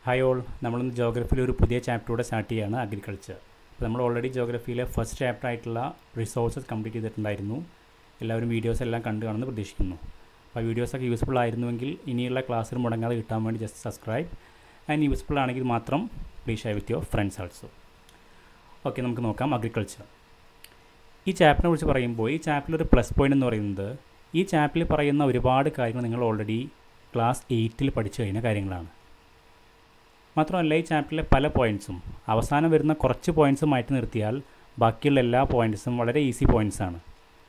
hi all നമ്മളിന്ന് ജോഗ്രഫിയിൽ ഒരു പുതിയ ചാപ്റ്ററൂടെ സ്റ്റാർട്ട് ചെയ്യുകയാണ് അഗ്രികൾച്ചർ അപ്പോൾ നമ്മൾ ഓൾറെഡി ജോഗ്രഫിയിലെ ഫസ്റ്റ് ചാപ്റ്റർ ആയിട്ടുള്ള റിസോഴ്സസ് കംപ്ലീറ്റ് ചെയ്തിട്ടുണ്ടായിരുന്നു എല്ലാവരും വീഡിയോസ് എല്ലാം കണ്ടു കാണുമെന്ന് പ്രതീക്ഷിക്കുന്നു അപ്പോൾ വീഡിയോസൊക്കെ യൂസ്ഫുൾ ആയിരുന്നുവെങ്കിൽ ഇനിയുള്ള ക്ലാസ്സിൽ മുടങ്ങാതെ കിട്ടാൻ വേണ്ടി ജസ്റ്റ് സബ്സ്ക്രൈബ് ആൻഡ് യൂസ്ഫുൾ ആണെങ്കിൽ മാത്രം please share with your friends also okay നമുക്ക് നോക്കാം അഗ്രികൾച്ചർ ഈ ചാപ്റ്ററിനെ കുറിച്ച് പറയുമ്പോൾ ഈ ചാപ്റ്ററിൽ ഒരു പ്ലസ് പോയിന്റ് എന്ന് പറയുന്നത് ഈ ചാപ്റ്ററിൽ പറയുന്ന ഒരുപാട് കാര്യങ്ങൾ നിങ്ങൾ ഓൾറെഡി ക്ലാസ് എയ്റ്റിൽ പഠിച്ചു കഴിഞ്ഞ കാര്യങ്ങളാണ് മാത്രമല്ല ഈ ചാപ്റ്ററിലെ പല പോയിൻറ്സും അവസാനം വരുന്ന കുറച്ച് പോയിൻറ്റ്സ് മാറ്റി നിർത്തിയാൽ ബാക്കിയുള്ള എല്ലാ പോയിൻറ്റ്സും വളരെ ഈസി പോയിൻറ്റ്സ് ആണ്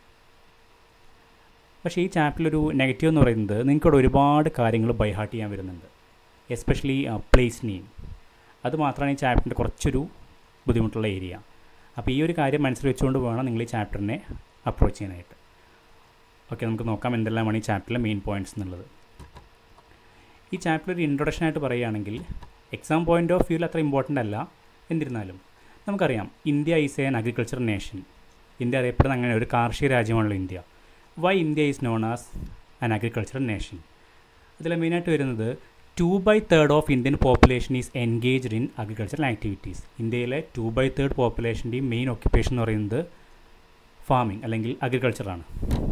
പക്ഷേ ഈ ചാപ്റ്ററിലൊരു നെഗറ്റീവ് എന്ന് പറയുന്നത് നിങ്ങൾക്കിവിടെ ഒരുപാട് കാര്യങ്ങൾ ബൈഹാർട്ട് ചെയ്യാൻ വരുന്നുണ്ട് എസ്പെഷ്യലി പ്ലേസ് നെയിം അത് മാത്രമാണ് ഈ ചാപ്റ്ററിൻ്റെ കുറച്ചൊരു ബുദ്ധിമുട്ടുള്ള ഏരിയ അപ്പോൾ ഈ ഒരു കാര്യം മനസ്സിൽ വെച്ചുകൊണ്ട് വേണം നിങ്ങൾ ഈ ചാപ്റ്ററിനെ അപ്രോച്ച് ചെയ്യാനായിട്ട് ഓക്കെ നമുക്ക് നോക്കാം എന്തെല്ലാമാണ് ഈ ചാപ്റ്ററിലെ മെയിൻ പോയിൻറ്റ്സ് എന്നുള്ളത് ഈ ചാപ്റ്റർ ഒരു ഇൻട്രൊഡക്ഷൻ ആയിട്ട് പറയുകയാണെങ്കിൽ എക്സാം പോയിൻ്റ് ഓഫ് വ്യൂവിൽ അത്ര ഇമ്പോർട്ടൻ്റ് അല്ല എന്നിരുന്നാലും നമുക്കറിയാം India is an agriculture nation India അറിയപ്പെടുന്ന അങ്ങനെ ഒരു കാർഷിക രാജ്യമാണല്ലോ India why India is known as an agriculture nation അതിൽ മെയിനായിട്ട് വരുന്നത് two by third of Indian population is engaged in agricultural activities ഇന്ത്യയിലെ ടു ബൈ തേർഡ് പോപ്പുലേഷൻ്റെയും മെയിൻ ഓക്യുപ്പേഷൻ എന്ന് പറയുന്നത് ഫാമിംഗ് അല്ലെങ്കിൽ അഗ്രികൾച്ചറാണ്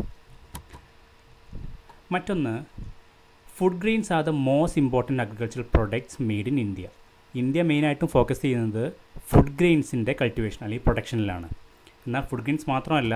മറ്റൊന്ന് food grains are the most important agricultural products made in India India മെയിനായിട്ടും ഫോക്കസ് ചെയ്യുന്നത് ഫുഡ് ഗ്രെയിൻസിൻ്റെ കൾട്ടിവേഷൻ അല്ലെങ്കിൽ പ്രൊഡക്ഷനിലാണ് എന്നാൽ ഫുഡ് ഗ്രെയിൻസ് മാത്രമല്ല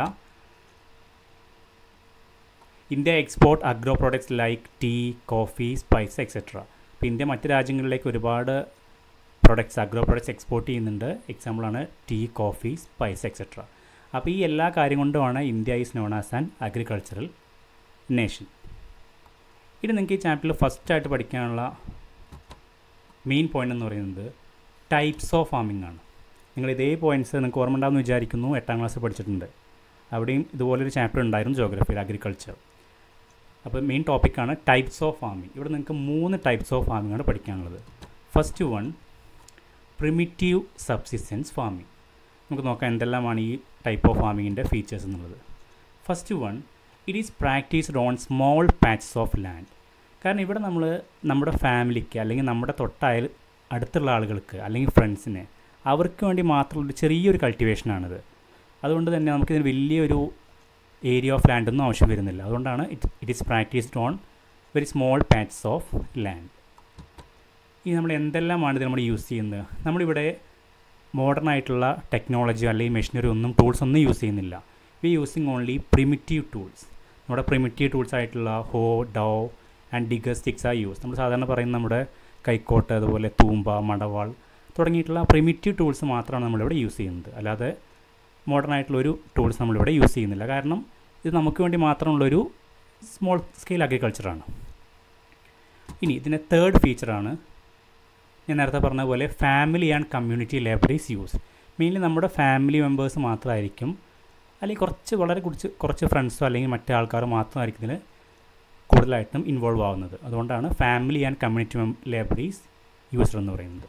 India export agro products like tea coffee spice etcetera അപ്പോൾ ഇന്ത്യ മറ്റ് രാജ്യങ്ങളിലേക്ക് ഒരുപാട് പ്രൊഡക്ട്സ് അഗ്രോ പ്രോഡക്ട്സ് എക്സ്പോർട്ട് ചെയ്യുന്നുണ്ട് എക്സാമ്പിളാണ് ടീ കോഫി സ്പൈസ് എക്സെട്ര അപ്പോൾ ഈ എല്ലാ കാര്യം കൊണ്ടുമാണ് India is known as an agricultural nation ഇനി നിങ്ങൾക്ക് ഈ ചാപ്റ്ററിൽ ഫസ്റ്റായിട്ട് പഠിക്കാനുള്ള മെയിൻ പോയിന്റ് എന്ന് പറയുന്നത് ടൈപ്സ് ഓഫ് ഫാമിംഗ് ആണ് നിങ്ങൾ ഇതേ പോയിൻറ്റ്സ് നിങ്ങൾക്ക് ഓർമ്മ ഉണ്ടാകുമെന്ന് വിചാരിക്കുന്നു എട്ടാം ക്ലാസ്സിൽ പഠിച്ചിട്ടുണ്ട് അവിടെയും ഇതുപോലൊരു ചാപ്റ്റർ ഉണ്ടായിരുന്നു ജോഗ്രഫിയിൽ അഗ്രികൾച്ചർ അപ്പോൾ മെയിൻ ടോപ്പിക്കാണ് ടൈപ്സ് ഓഫ് ഫാമിംഗ് ഇവിടെ നിങ്ങൾക്ക് മൂന്ന് ടൈപ്സ് ഓഫ് ഫാമിംഗ് ആണ് പഠിക്കാനുള്ളത് first one primitive subsistence farming നമുക്ക് നോക്കാം എന്തെല്ലാമാണ് ഈ ടൈപ്പ് ഓഫ് ഫാമിങ്ങിൻ്റെ ഫീച്ചേഴ്സ് എന്നുള്ളത് first one it is practised on small patches of land കാരണം ഇവിടെ നമ്മൾ നമ്മുടെ ഫാമിലിക്ക് അല്ലെങ്കിൽ നമ്മുടെ തൊട്ടയൽ അടുത്തുള്ള ആളുകൾക്ക് അല്ലെങ്കിൽ ഫ്രണ്ട്സിന് അവർക്ക് വേണ്ടി മാത്രമുള്ള ഒരു ചെറിയൊരു കൾട്ടിവേഷനാണിത് അതുകൊണ്ട് തന്നെ നമുക്കിതിന് വലിയൊരു ഏരിയ ഓഫ് ലാൻഡ് ഒന്നും ആവശ്യം വരുന്നില്ല അതുകൊണ്ടാണ് it it is practised on very small patches of land ഇനി നമ്മൾ എന്തെല്ലാമാണ് ഇത് നമ്മൾ യൂസ് ചെയ്യുന്നത് നമ്മളിവിടെ മോഡേൺ ആയിട്ടുള്ള ടെക്നോളജി അല്ലെങ്കിൽ മെഷീനറി ഒന്നും ടൂൾസ് ഒന്നും യൂസ് ചെയ്യുന്നില്ല we using only primitive tools നമ്മുടെ പ്രിമിറ്റീവ് ടൂൾസ് ആയിട്ടുള്ള hoe dao and digger sticks ആ യൂസ് നമ്മൾ സാധാരണ പറയുന്ന നമ്മുടെ കൈക്കോട്ട് അതുപോലെ തൂമ്പ മടവാൾ തുടങ്ങിയിട്ടുള്ള പ്രിമിറ്റീവ് ടൂൾസ് മാത്രമാണ് നമ്മളിവിടെ യൂസ് ചെയ്യുന്നത് അല്ലാതെ മോഡേൺ ആയിട്ടുള്ള ഒരു ടൂൾസ് നമ്മളിവിടെ യൂസ് ചെയ്യുന്നില്ല കാരണം ഇത് നമുക്ക് വേണ്ടി മാത്രമുള്ളൊരു സ്മോൾ സ്കെയിൽ അഗ്രികൾച്ചറാണ് ഇനി ഇതിൻ്റെ തേർഡ് ഫീച്ചറാണ് ഞാൻ നേരത്തെ പറഞ്ഞ പോലെ family and community labourers use mainly നമ്മുടെ ഫാമിലി മെമ്പേഴ്സ് മാത്രമായിരിക്കും അല്ലെങ്കിൽ കുറച്ച് വളരെ കുറച്ച് കുറച്ച് ഫ്രണ്ട്സോ അല്ലെങ്കിൽ മറ്റു ആൾക്കാർ മാത്രമായിരിക്കും ഇതിൽ കൂടുതലായിട്ടും ഇൻവോൾവ് ആവുന്നത് അതുകൊണ്ടാണ് family and community labourers user എന്ന് പറയുന്നത്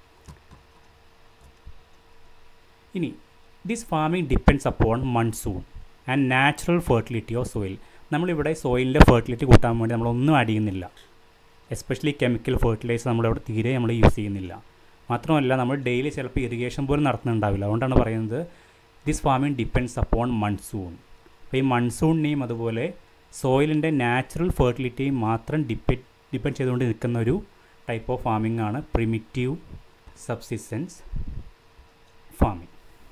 ഇനി this farming depends upon monsoon and natural fertility of soil നമ്മളിവിടെ സോയിലിൻ്റെ ഫെർട്ടിലിറ്റി കൂട്ടാൻ വേണ്ടി നമ്മളൊന്നും ആഡ് ചെയ്യുന്നില്ല എസ്പെഷ്യലി കെമിക്കൽ ഫെർട്ടിലൈസർ നമ്മളിവിടെ തീരെ നമ്മൾ യൂസ് ചെയ്യുന്നില്ല മാത്രമല്ല നമ്മൾ ഡെയിലി ചിലപ്പോൾ ഇറിഗേഷൻ പോലും നടത്തുന്നുണ്ടാവില്ല അതുകൊണ്ടാണ് പറയുന്നത് this farming depends upon monsoon അപ്പോൾ ഈ മൺസൂണിനെയും അതുപോലെ സോയിലിൻ്റെ നാച്ചുറൽ ഫെർട്ടിലിറ്റിയും മാത്രം ഡിപ്പെൻഡ് ഡിപ്പെൻഡ് ചെയ്തുകൊണ്ട് നിൽക്കുന്ന ഒരു ടൈപ്പ് ഓഫ് ഫാമിംഗ് ആണ് പ്രിമിറ്റീവ് സബ്സിസ്റ്റൻസ് ഫാമിംഗ്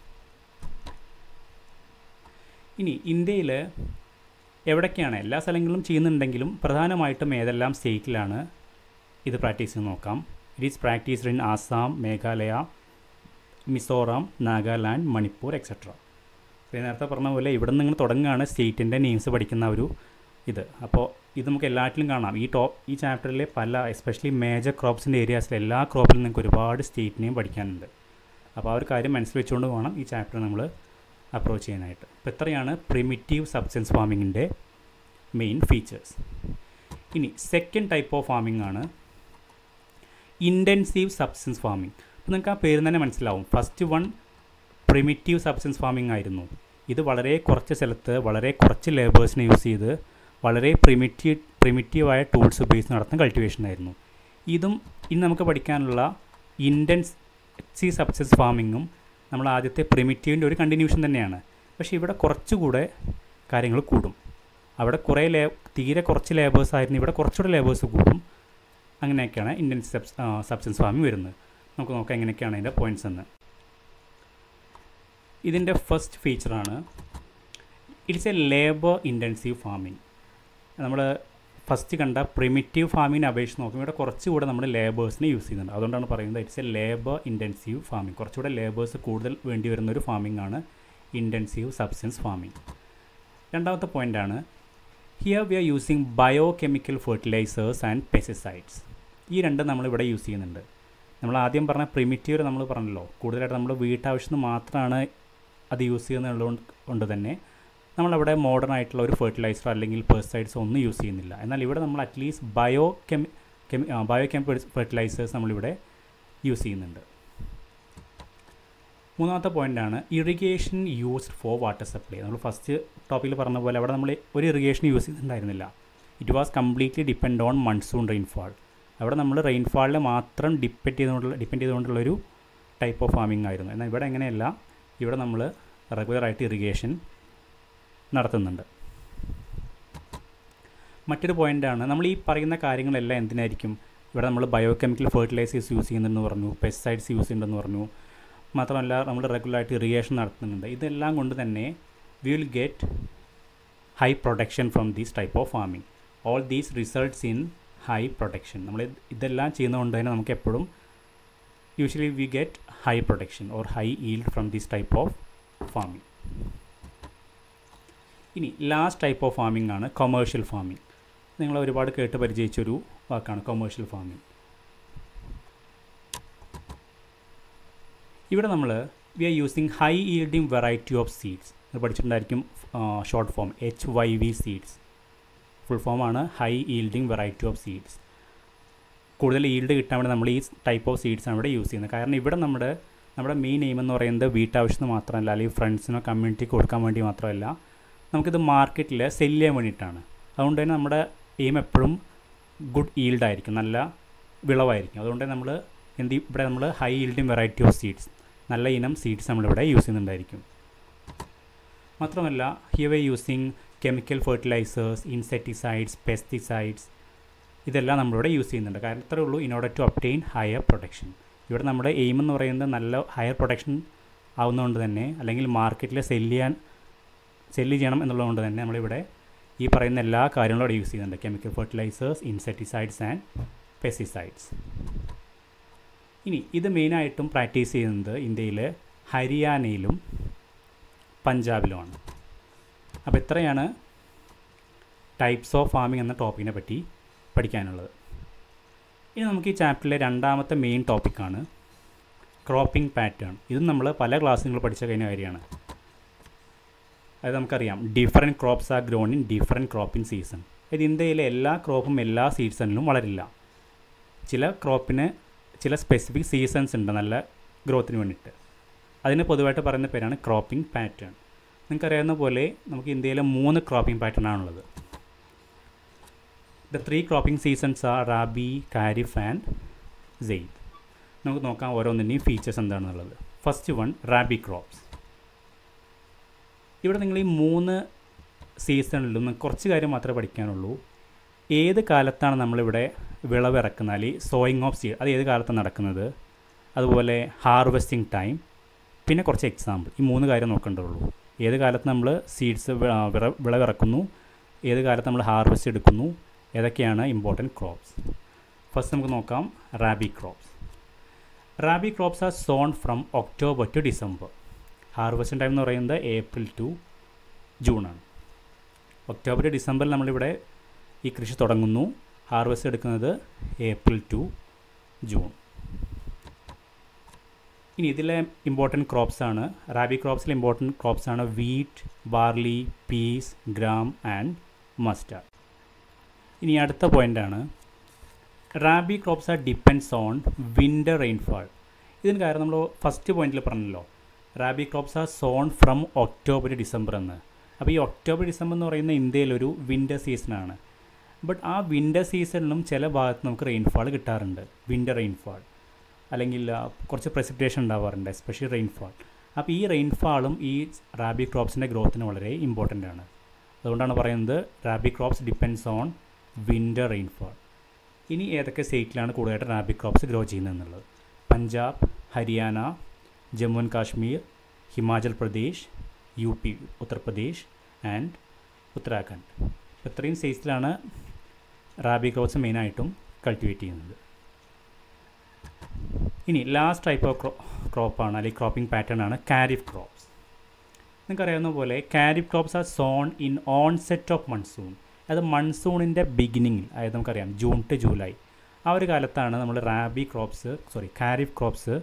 ഇനി ഇന്ത്യയിൽ എവിടൊക്കെയാണ് എല്ലാ സ്ഥലങ്ങളിലും ചെയ്യുന്നുണ്ടെങ്കിലും പ്രധാനമായിട്ടും ഏതെല്ലാം സ്റ്റേറ്റിലാണ് ഇത് പ്രാക്ടീസ് ചെയ്ത് നോക്കാം it is practised in Assam Meghalaya Mizoram Nagaland Manipur etcetera അപ്പോൾ നേരത്തെ പറഞ്ഞ പോലെ ഇവിടെ നിന്ന് നിങ്ങൾ തുടങ്ങുകയാണ് സ്റ്റേറ്റിൻ്റെ നെയിംസ് പഠിക്കുന്ന ഒരു ഇത് അപ്പോൾ ഇത് നമുക്ക് എല്ലാറ്റിലും കാണാം ഈ ടോപ്പ് ഈ ചാപ്റ്ററിലെ പല എസ്പെഷ്യലി മേജർ ക്രോപ്സിൻ്റെ ഏരിയാസിൽ എല്ലാ ക്രോപ്പിലും നിങ്ങൾക്ക് ഒരുപാട് സ്റ്റേറ്റിനെയും പഠിക്കാനുണ്ട് അപ്പോൾ ആ ഒരു കാര്യം മനസ്സിൽ വെച്ചുകൊണ്ട് വേണം ഈ ചാപ്റ്റർ നമ്മൾ അപ്രോച്ച് ചെയ്യാനായിട്ട് അപ്പോൾ ഇത്രയാണ് പ്രിമിറ്റീവ് സബ്സ്റ്റൻസ് ഫാമിങ്ങിൻ്റെ മെയിൻ ഫീച്ചേഴ്സ് ഇനി സെക്കൻഡ് ടൈപ്പ് ഓഫ് ഫാമിംഗ് ആണ് ഇൻറ്റൻസീവ് സബ്സ്റ്റൻസ് ഫാമിംഗ് അപ്പോൾ നിങ്ങൾക്ക് ആ പേര് തന്നെ മനസ്സിലാവും first one primitive substance farming ആയിരുന്നു ഇത് വളരെ കുറച്ച് സ്ഥലത്ത് വളരെ കുറച്ച് ലേബേഴ്സിനെ യൂസ് ചെയ്ത് വളരെ പ്രിമിറ്റീവ് പ്രിമിറ്റീവായ ടൂൾസ് ഉപയോഗിച്ച് നടത്തുന്ന കൾട്ടിവേഷൻ ആയിരുന്നു ഇതും ഇനി നമുക്ക് പഠിക്കാനുള്ള ഇൻറ്റൻസി സബ്സസ് ഫാമിങ്ങും നമ്മൾ ആദ്യത്തെ പ്രിമിറ്റീവിൻ്റെ ഒരു കണ്ടിന്യൂഷൻ തന്നെയാണ് പക്ഷേ ഇവിടെ കുറച്ചുകൂടെ കാര്യങ്ങൾ കൂടും അവിടെ കുറേ ലേ തീരെ കുറച്ച് ലേബേഴ്സ് ആയിരുന്നു ഇവിടെ കുറച്ചുകൂടെ ലേബേഴ്സ് കൂടും അങ്ങനെയൊക്കെയാണ് ഇൻറ്റൻസി സബ്സ് സബ്സ്റ്റൻസ് ഫാമിംഗ് വരുന്നത് നമുക്ക് നോക്കാം എങ്ങനെയൊക്കെയാണ് അതിൻ്റെ പോയിൻറ്റ്സ് എന്ന് ഇതിൻ്റെ ഫസ്റ്റ് ഫീച്ചറാണ് it's a labour intensive farming നമ്മൾ ഫസ്റ്റ് കണ്ട പ്രിമിറ്റീവ് ഫാമിങ്ങിനെ അപേക്ഷിച്ച് നോക്കുമ്പോൾ ഇവിടെ കുറച്ചുകൂടെ നമ്മൾ ലേബേഴ്സിനെ യൂസ് ചെയ്യുന്നുണ്ട് അതുകൊണ്ടാണ് പറയുന്നത് it's a labour intensive farming കുറച്ചുകൂടെ ലേബേഴ്സ് കൂടുതൽ വേണ്ടി വരുന്ന ഒരു ഫാമിംഗ് ആണ് ഇൻറ്റൻസീവ് സബ്സ്റ്റൻസ് ഫാമിംഗ് രണ്ടാമത്തെ പോയിൻ്റാണ് here we are using bio chemical fertilisers and pesticides ഈ രണ്ടും നമ്മളിവിടെ യൂസ് ചെയ്യുന്നുണ്ട് നമ്മൾ ആദ്യം പറഞ്ഞ പ്രിമിറ്റീവ് നമ്മൾ പറഞ്ഞല്ലോ കൂടുതലായിട്ട് നമ്മൾ വീട്ടാവശ്യത്തിന് മാത്രമാണ് അത് യൂസ് ചെയ്യുന്നത് കൊണ്ട് തന്നെ നമ്മളവിടെ മോഡേൺ ആയിട്ടുള്ള ഒരു ഫെർട്ടിലൈസർ അല്ലെങ്കിൽ പെസ്റ്റിസൈഡ്സ് ഒന്നും യൂസ് ചെയ്യുന്നില്ല എന്നാൽ ഇവിടെ നമ്മൾ at least bio chemi chemi bio chemi fertilisers നമ്മളിവിടെ യൂസ് ചെയ്യുന്നുണ്ട് മൂന്നാമത്തെ പോയിൻ്റാണ് irrigation used for water supply നമ്മൾ ഫസ്റ്റ് ടോപ്പിക്കിൽ പറഞ്ഞ പോലെ അവിടെ നമ്മൾ ഒരു ഇറിഗേഷൻ യൂസ് ചെയ്യുന്നുണ്ടായിരുന്നില്ല it was completely depend on monsoon rainfall അവിടെ നമ്മൾ റെയിൻഫാളിനെ മാത്രം ഡിപ്പെൻഡ് ചെയ്തുകൊണ്ടുള്ള ഡിപ്പെൻഡ് ചെയ്തുകൊണ്ടുള്ളൊരു ടൈപ്പ് ഓഫ് ഫാമിംഗ് ആയിരുന്നു എന്നാൽ ഇവിടെ അങ്ങനെയല്ല ഇവിടെ നമ്മൾ റെഗുലറായിട്ട് ഇറിഗേഷൻ നടത്തുന്നുണ്ട് മറ്റൊരു പോയിൻ്റാണ് നമ്മൾ ഈ പറയുന്ന കാര്യങ്ങളെല്ലാം എന്തിനായിരിക്കും ഇവിടെ നമ്മൾ ബയോ കെമിക്കൽ ഫെർട്ടിലൈസേഴ്സ് യൂസ് ചെയ്യുന്നുണ്ടെന്ന് പറഞ്ഞു പെസ്റ്റിസൈഡ്സ് യൂസ് ചെയ്യുന്നുണ്ടെന്ന് പറഞ്ഞു മാത്രമല്ല നമ്മൾ റെഗുലറായിട്ട് ഇറിഗേഷൻ നടത്തുന്നുണ്ട് ഇതെല്ലാം കൊണ്ട് തന്നെ we will get high production from these type of farming all these results in high production നമ്മൾ ഇതെല്ലാം ചെയ്യുന്നതുകൊണ്ട് തന്നെ നമുക്ക് എപ്പോഴും usually we get high production or high yield from this type of farming ഇനി ലാസ്റ്റ് ടൈപ്പ് ഓഫ് ഫാമിംഗ് ആണ് commercial farming നിങ്ങൾ ഒരുപാട് കേട്ട് പരിചയിച്ചൊരു വാക്കാണ് കൊമേഴ്ഷ്യൽ ഫാമിംഗ് ഇവിടെ നമ്മൾ we are using high yielding variety of seeds പഠിച്ചിട്ടുണ്ടായിരിക്കും short form H Y V seeds full ഫോമാണ് high yielding variety of seeds കൂടുതൽ ഈൽഡ് കിട്ടാൻ വേണ്ടി നമ്മൾ ഈ ടൈപ്പ് ഓഫ് സീഡ്സാണ് ഇവിടെ യൂസ് ചെയ്യുന്നത് കാരണം ഇവിടെ നമ്മുടെ നമ്മുടെ മെയിൻ എയിം എന്ന് പറയുന്നത് വീട്ടാവശ്യത്തിന് മാത്രമല്ല അല്ലെങ്കിൽ ഫ്രണ്ട്സിനോ കമ്മ്യൂണിറ്റിക്ക് കൊടുക്കാൻ വേണ്ടി മാത്രമല്ല നമുക്കിത് മാർക്കറ്റിൽ സെല് ചെയ്യാൻ വേണ്ടിയിട്ടാണ് അതുകൊണ്ട് തന്നെ നമ്മുടെ എയിം എപ്പോഴും ഗുഡ് ഈൽഡ് ആയിരിക്കും നല്ല വിളവായിരിക്കും അതുകൊണ്ട് നമ്മൾ എന്ത് ഇവിടെ നമ്മൾ high yielding variety of seeds നല്ല ഇനം സീഡ്സ് നമ്മളിവിടെ യൂസ് ചെയ്യുന്നുണ്ടായിരിക്കും മാത്രമല്ല here we using chemical fertilisers insecticides pesticides ഇതെല്ലാം നമ്മളിവിടെ യൂസ് ചെയ്യുന്നുണ്ട് കാരണം ഇത്രേ ഉള്ളൂ in order to obtain higher production ഇവിടെ നമ്മുടെ എയിം എന്ന് പറയുന്നത് നല്ല ഹയർ പ്രൊഡക്ഷൻ ആവുന്നതുകൊണ്ട് തന്നെ അല്ലെങ്കിൽ മാർക്കറ്റിൽ സെല് ചെയ്യാൻ സെല്ല് ചെയ്യണം എന്നുള്ളതുകൊണ്ട് തന്നെ നമ്മളിവിടെ ഈ പറയുന്ന എല്ലാ കാര്യങ്ങളും ഇവിടെ യൂസ് ചെയ്യുന്നുണ്ട് chemical fertilisers insecticides and pesticides ഇനി ഇത് മെയിനായിട്ടും പ്രാക്ടീസ് ചെയ്യുന്നത് ഇന്ത്യയിൽ ഹരിയാനയിലും പഞ്ചാബിലുമാണ് അപ്പോൾ ഇത്രയാണ് ടൈപ്സ് ഓഫ് ഫാമിംഗ് എന്ന ടോപ്പിക്കിനെ പറ്റി പഠിക്കാനുള്ളത് ഇനി നമുക്ക് ഈ ചാപ്റ്ററിലെ രണ്ടാമത്തെ മെയിൻ ടോപ്പിക്കാണ് ക്രോപ്പിംഗ് പാറ്റേൺ ഇതും നമ്മൾ പല ക്ലാസ്സുകൾ പഠിച്ച കഴിഞ്ഞ കാര്യമാണ് അത് നമുക്കറിയാം different crops are grown in different cropping season ഇത് ഇന്ത്യയിലെ എല്ലാ ക്രോപ്പും എല്ലാ സീസണിലും വളരില്ല ചില ക്രോപ്പിന് ചില സ്പെസിഫിക് സീസൺസ് ഉണ്ട് നല്ല ഗ്രോത്തിന് വേണ്ടിയിട്ട് അതിന് പൊതുവായിട്ട് പറയുന്ന പേരാണ് ക്രോപ്പിംഗ് പാറ്റേൺ നിങ്ങൾക്കറിയാവുന്ന പോലെ നമുക്ക് ഇന്ത്യയിലെ മൂന്ന് ക്രോപ്പിംഗ് പാറ്റേൺ ആണുള്ളത് the three cropping seasons are rabi kharif and zaid നമുക്ക് നോക്കാം ഓരോന്നിൻ്റെയും ഫീച്ചേഴ്സ് എന്താണെന്നുള്ളത് ഫസ്റ്റ് വൺ റാബി ക്രോപ്സ് ഇവിടെ നിങ്ങൾ ഈ മൂന്ന് സീസണിലും കുറച്ച് കാര്യം മാത്രമേ പഠിക്കാനുള്ളൂ ഏത് കാലത്താണ് നമ്മളിവിടെ വിളവിറക്കുന്നത് അല്ലെങ്കിൽ സോയിങ് ഓഫ് സീഡ് അത് ഏത് കാലത്താണ് നടക്കുന്നത് അതുപോലെ ഹാർവെസ്റ്റിംഗ് ടൈം പിന്നെ കുറച്ച് എക്സാമ്പിൾ ഈ മൂന്ന് കാര്യം നോക്കേണ്ടതുള്ളൂ ഏത് കാലത്ത് നമ്മൾ സീഡ്സ് വിളവിറക്കുന്നു ഏത് കാലത്ത് നമ്മൾ ഹാർവെസ്റ്റ് എടുക്കുന്നു ഏതൊക്കെയാണ് ഇമ്പോർട്ടൻറ്റ് ക്രോപ്സ് ഫസ്റ്റ് നമുക്ക് നോക്കാം rabi crops rabi crops are sown from October to December harvesting time എന്ന് പറയുന്നത് ഏപ്രിൽ ടു ജൂണാണ് ഒക്ടോബർ ടു ഡിസംബറിൽ നമ്മളിവിടെ ഈ കൃഷി തുടങ്ങുന്നു ഹാർവെസ്റ്റ് എടുക്കുന്നത് ഏപ്രിൽ ടു ജൂൺ ഇനി ഇതിലെ ഇമ്പോർട്ടൻറ്റ് ക്രോപ്സ് ആണ് റാബി ക്രോപ്സിലെ ഇമ്പോർട്ടൻറ്റ് ക്രോപ്സ് ആണ് wheat barley piece gram and mustard ഇനി അടുത്ത പോയിൻ്റാണ് rabi crops R depends on winter rainfall ഇതിന് കാരണം നമ്മൾ ഫസ്റ്റ് പോയിന്റിൽ പറഞ്ഞല്ലോ rabi crops are sown from October December എന്ന് അപ്പോൾ ഈ ഒക്ടോബർ ഡിസംബർ എന്ന് പറയുന്ന ഇന്ത്യയിലൊരു വിൻ്റർ സീസണാണ് ബട്ട് ആ വിൻ്റർ സീസണിലും ചില ഭാഗത്ത് നമുക്ക് റെയിൻഫാൾ കിട്ടാറുണ്ട് വിൻ്റർ റെയിൻഫാൾ അല്ലെങ്കിൽ ആ, കുറച്ച് പ്രസിപ്പിറ്റേഷൻ ഉണ്ടാവാറുണ്ട് എസ്പെഷ്യലി റെയിൻഫാൾ അപ്പോൾ ഈ റെയിൻഫാളും ഈ റാബി ക്രോപ്സിൻ്റെ ഗ്രോത്തിന് വളരെ ഇമ്പോർട്ടൻ്റ് ആണ് അതുകൊണ്ടാണ് പറയുന്നത് rabi crops depends on winter rainfall ഇനി ഏതൊക്കെ സ്റ്റേറ്റിലാണ് കൂടുതലായിട്ട് റാബി ക്രോപ്സ് ഗ്രോ ചെയ്യുന്നത് എന്നുള്ളത് Punjab Haryana Jammu and Kashmir Himachal Pradesh U P Uttar Pradesh and Uttarakhand അപ്പോൾ ഇത്രയും സ്റ്റേറ്റ്സിലാണ് റാബി ക്രോപ്സ് മെയിനായിട്ടും കൾട്ടിവേറ്റ് ചെയ്യുന്നത് ഇനി ലാസ്റ്റ് ടൈപ്പ് ഓഫ് ക്രോ ക്രോപ്പാണ് അല്ലെങ്കിൽ ക്രോപ്പിംഗ് പാറ്റേൺ ആണ് കാരിഫ് ക്രോപ്സ് നിങ്ങൾക്കറിയാവുന്ന പോലെ kharif crops are sown in on set of monsoon അത് മൺസൂണിൻ്റെ ബിഗിനിങ്ങിൽ അതായത് നമുക്കറിയാം ജൂൺ ടു ജൂലൈ ആ ഒരു കാലത്താണ് നമ്മൾ rabi crops sorry kharif crops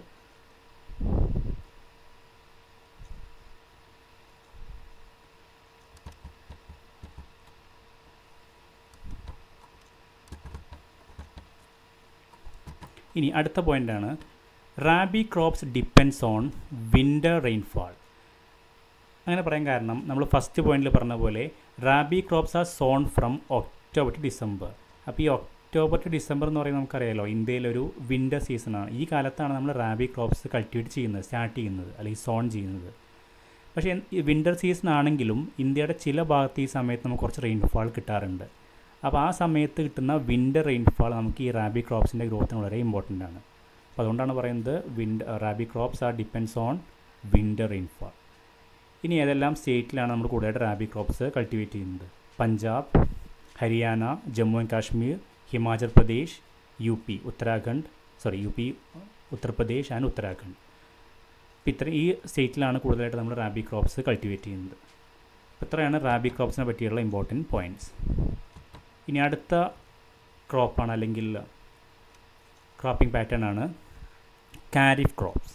ഇനി അടുത്ത പോയിൻ്റാണ് rabi crops depends on winter rainfall അങ്ങനെ പറയാൻ കാരണം നമ്മൾ ഫസ്റ്റ് പോയിന്റിൽ പറഞ്ഞ പോലെ rabi crops are sown from October to December അപ്പോൾ ഈ ഒക്ടോബർ ടു ഡിസംബർ എന്ന് പറയുന്നത് നമുക്കറിയാലോ ഇന്ത്യയിലൊരു വിൻ്റർ സീസണാണ് ഈ കാലത്താണ് നമ്മൾ റാബി ക്രോപ്സ് കൾട്ടിവേറ്റ് ചെയ്യുന്നത് സ്റ്റാർട്ട് ചെയ്യുന്നത് അല്ലെങ്കിൽ സോൺ ചെയ്യുന്നത് പക്ഷേ ഈ വിൻ്റർ സീസൺ ആണെങ്കിലും ഇന്ത്യയുടെ ചില ഭാഗത്ത് ഈ സമയത്ത് നമുക്ക് കുറച്ച് റെയിൻഫാൾ കിട്ടാറുണ്ട് അപ്പോൾ ആ സമയത്ത് കിട്ടുന്ന വിൻ്റർ റെയിൻഫാൾ നമുക്ക് ഈ റാബി ക്രോപ്സിൻ്റെ ഗ്രോത്തിന് വളരെ ഇമ്പോർട്ടൻ്റ് ആണ് അപ്പോൾ അതുകൊണ്ടാണ് പറയുന്നത് wind rabi crops are depends on winter rainfall ഇനി ഏതെല്ലാം സ്റ്റേറ്റിലാണ് നമ്മൾ കൂടുതലായിട്ട് റാബി ക്രോപ്സ് കൾട്ടിവേറ്റ് ചെയ്യുന്നത് Punjab Haryana Jammu and Kashmir Himachal Pradesh U P Uttarakhand sorry U P Uttar Pradesh and Uttarakhand അപ്പോൾ ഇത്ര ഈ സ്റ്റേറ്റിലാണ് കൂടുതലായിട്ട് നമ്മൾ റാബി ക്രോപ്സ് കൾട്ടിവേറ്റ് ചെയ്യുന്നത് അപ്പോൾ ഇത്രയാണ് റാബി ക്രോപ്സിനെ പറ്റിയുള്ള ഇമ്പോർട്ടൻറ്റ് പോയിൻറ്റ്സ് ഇനി അടുത്ത ക്രോപ്പാണ് അല്ലെങ്കിൽ ക്രോപ്പിംഗ് പാറ്റേൺ ആണ് kharif crops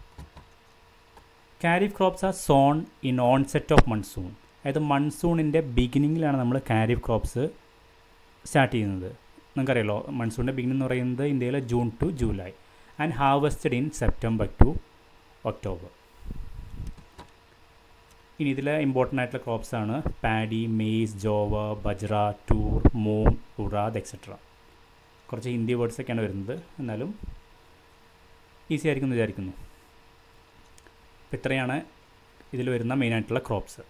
kharif crops are sown in onset of monsoon അതായത് മൺസൂണിൻ്റെ ബിഗിനിങ്ങിലാണ് നമ്മൾ കാരിഫ് ക്രോപ്സ് സ്റ്റാർട്ട് ചെയ്യുന്നത് നിങ്ങൾക്കറിയാലോ മൺസൂണിൻ്റെ ബിഗിനിങ് എന്ന് പറയുന്നത് ഇന്ത്യയിലെ June to July and harvested in September to October ഇനി ഇതിലെ ഇമ്പോർട്ടൻ്റ് ആയിട്ടുള്ള ക്രോപ്സ് ആണ് paddy maize jowar bajra tur moong urad etcetera കുറച്ച് ഹിന്ദി വേർഡ്സ് ഒക്കെയാണ് വരുന്നത് എന്നാലും ഈസി ആയിരിക്കും എന്ന് വിചാരിക്കുന്നു അപ്പോൾ ഇത്രയാണ് ഇതിൽ വരുന്ന മെയിനായിട്ടുള്ള ക്രോപ്സ്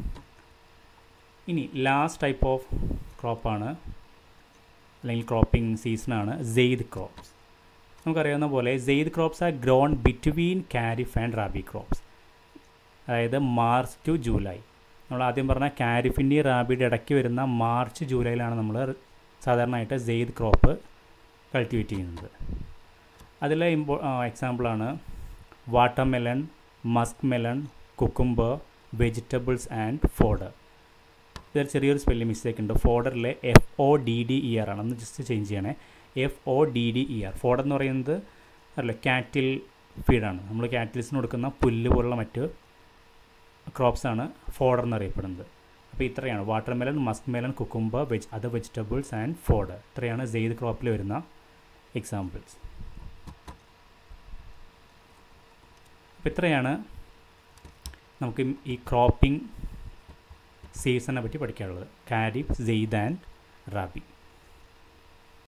ഇനി ലാസ്റ്റ് ടൈപ്പ് ഓഫ് ക്രോപ്പാണ് അല്ലെങ്കിൽ ക്രോപ്പിംഗ് സീസണാണ് സെയ്ദ് ക്രോപ്സ് നമുക്കറിയാവുന്ന പോലെ zaid crops are grown between kharif and rabi crops അതായത് മാർച്ച് ടു ജൂലൈ നമ്മൾ ആദ്യം പറഞ്ഞ കാരിഫിൻ്റെയും റാബിയുടെ ഇടയ്ക്ക് വരുന്ന മാർച്ച് ജൂലൈയിലാണ് നമ്മൾ സാധാരണയായിട്ട് സെയ്ദ് ക്രോപ്പ് കൾട്ടിവേറ്റ് ചെയ്യുന്നത് അതിലെ ഇമ്പോ എക്സാമ്പിളാണ് watermelon musk melon cucumber vegetables and fodder ഇതൊരു ചെറിയൊരു സ്പെല്ലിംഗ് മിസ്റ്റേക്ക് ഉണ്ട് ഫോഡറിലെ F O D D E R ആണ് ഒന്ന് ജസ്റ്റ് ചേഞ്ച് ചെയ്യണേ F O D D E R fodder എന്ന് പറയുന്നത് അറിയില്ല കാറ്റിൽ ഫീഡാണ് നമ്മൾ കാറ്റിൽസിന് കൊടുക്കുന്ന പുല്ല് പോലുള്ള മറ്റ് ക്രോപ്സാണ് ഫോഡർ എന്നറിയപ്പെടുന്നത് അപ്പോൾ ഇത്രയാണ് water melon musk melon cucumber veg other vegetables and fodder ഇത്രയാണ് സെയ്ദ് ക്രോപ്പിൽ വരുന്ന എക്സാമ്പിൾസ് അപ്പോൾ ഇത്രയാണ് നമുക്ക് ഈ ക്രോപ്പിംഗ് സീസണിനെ പറ്റി പഠിക്കാനുള്ളത് കാരിഫ് സെയ്ദ് ആൻഡ് റാബി